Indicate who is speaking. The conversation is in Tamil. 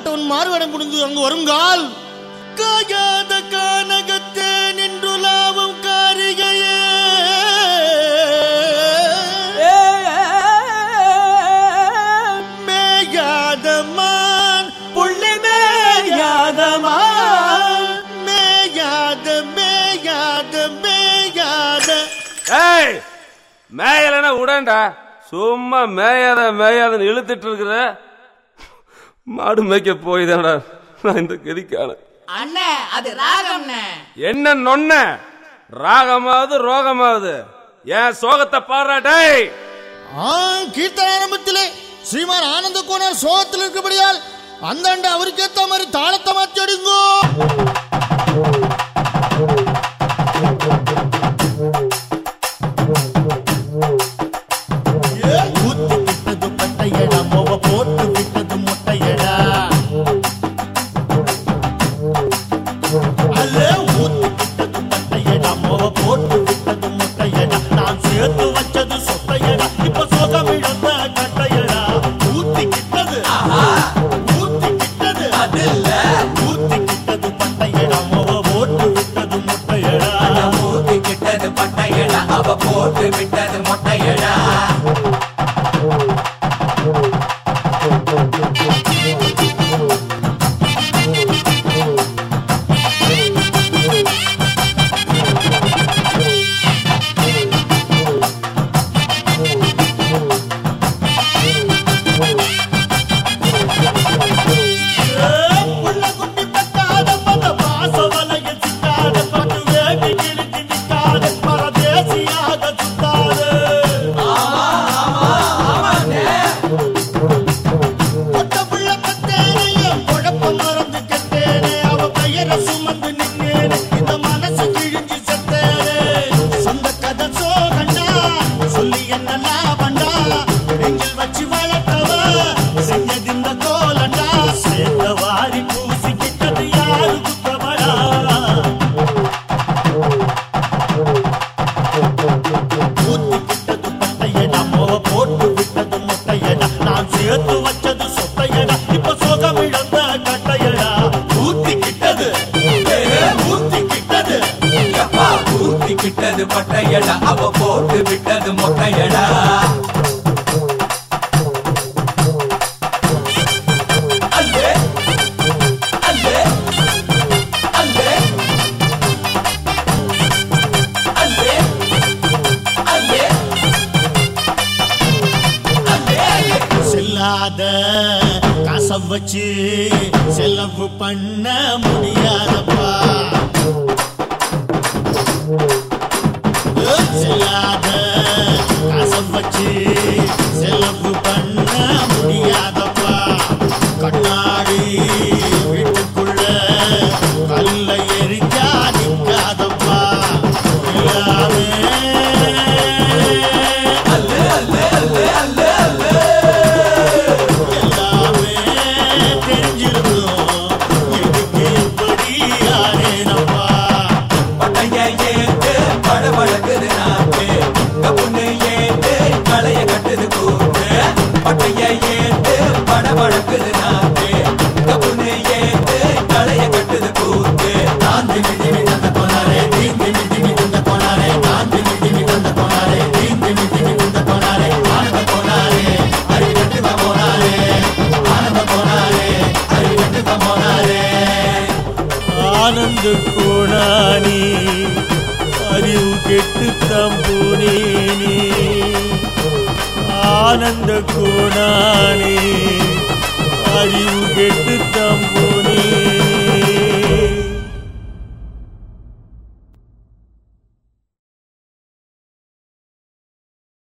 Speaker 1: எப்படிப்பட்டவன் மாறுவேடம் புரிந்து அங்கு வருங்கால் காயாத கானகத்தே நின்று லாபம் காரிகையே மேயாதமான் புள்ளி மேயாதமான் மேயாத மேயாத மேயாத
Speaker 2: ஏய் மேயலன்னா உடன்டா சும்மா மேயாத மேயாதன்னு இழுத்துட்டு இருக்கிற மாடு மேய்க்க போய் தானடா நான் இந்த கதிக்கான
Speaker 3: அண்ணே அது ராகம்ண்ணே
Speaker 2: என்ன நொன்ன ராகமாவது ரோகமாவது என் சோகத்தை பாடுறா டேய்
Speaker 1: ஆ கீர்த்தன ஆரம்பத்திலே ஸ்ரீமான் ஆனந்த கோனார் சோகத்தில் இருக்கபடியால் அந்தாண்ட அவருக்கு ஏத்த மாதிரி தாளத்தை மாற்றி அடிங்கோ ஊத்தி விட்டது பட்டையடா மொவ போட்டு விட்டது முட்டையடா அல்ல ஊத்தி விட்டது பட்டையடா மொவ போட்டு விட்டது முட்டையடா நான் சேர்த்து வச்சது சொட்டையடா இப்ப சோகம் இழந்த கட்டையடா ஊத்தி கிட்டது ஊத்தி கிட்டது
Speaker 3: அதில்ல
Speaker 1: ஊத்தி கிட்டது பட்டையடா மொவ போட்டு விட்டது முட்டையடா
Speaker 3: ஊத்தி கிட்டது பட்டையடா அவ போட்டு விட்டது மொட்டையடா
Speaker 1: புள்ள குட்டி பட்டாத பத பாச வலையில் சிக்காத பட்டு வேட்டி கிழிச்சு நிக்காத பரதேசியாக சுத்தாத ஒத்த புள்ள பத்தேனே என் குழப்பம் மறந்து கெட்டேனே அவ பெயரை சுமந்து நின்னேனே இந்த மனசு கிழிஞ்சு செத்தேனே சொந்த கதை சோகண்டா சொல்லி என்ன லாபண்டா நெஞ்சில் வச்சு வளர்த்தவ செஞ்சதிந்த கோலண்டா சேர்ந்த வாரி பூசிக்கிட்டது யாரு குத்தவடா ஊத்தி விட்டது பட்டையடா மோவ போட்டு விட்டது முட்டையடா நான் சேர்த்து வச்சது சொட்டையடா இப்ப சோகம் இழந்த கட்டையடா ஊத்தி கிட்டது ஊத்தி கிட்டது
Speaker 3: எப்பா ஊத்தி கிட்டது பட்டையடா அவ போட்டு விட்டது மொட்டையடா அல்லே அல்லே அல்லே அல்லே அல்லே அல்லே
Speaker 1: செல்லாத காசை வச்சு செலவு பண்ண முடியாதப்பா செல்லாத காசை வச்சு செலவு பண்ண முடியாதப்பா கண்ணாடி வீட்டுக்குள்ள கல்ல எரிஞ்சா நிற்காதப்பா எல்லாமே
Speaker 3: அல்லே அல்லே அல்லே அல்லே அல்லே
Speaker 1: எல்லாமே தெரிஞ்சிருக்கும் எதுக்கு எப்படி யாரேனப்பா
Speaker 3: பட்டைய ஏத்து படபடக்குது நாக்கு கப்புன்னு ஏத்து களைய கட்டுது கூத்து பட்டைய ஏத்து படபடக்குது நாக்கு கப்புன்னு ஏத்து களைய கட்டுது கூத்து
Speaker 1: நான் திமி திமி தந்த போனாரே தீம் திமி திமி தந்த போனாரே நான் திமி திமி தந்த போனாரே தீம் திமி திமி தந்த போனாரே ஆனந்த போனாரே அறிவிட்டு போனாரே ஆனந்த போனாரே அறிவிட்டு போனாரே ஆனந்த கோணானி அறிவு கெட்டு தம்பூனேனி ஆனந்த கோணானி அறிவு கெட்டு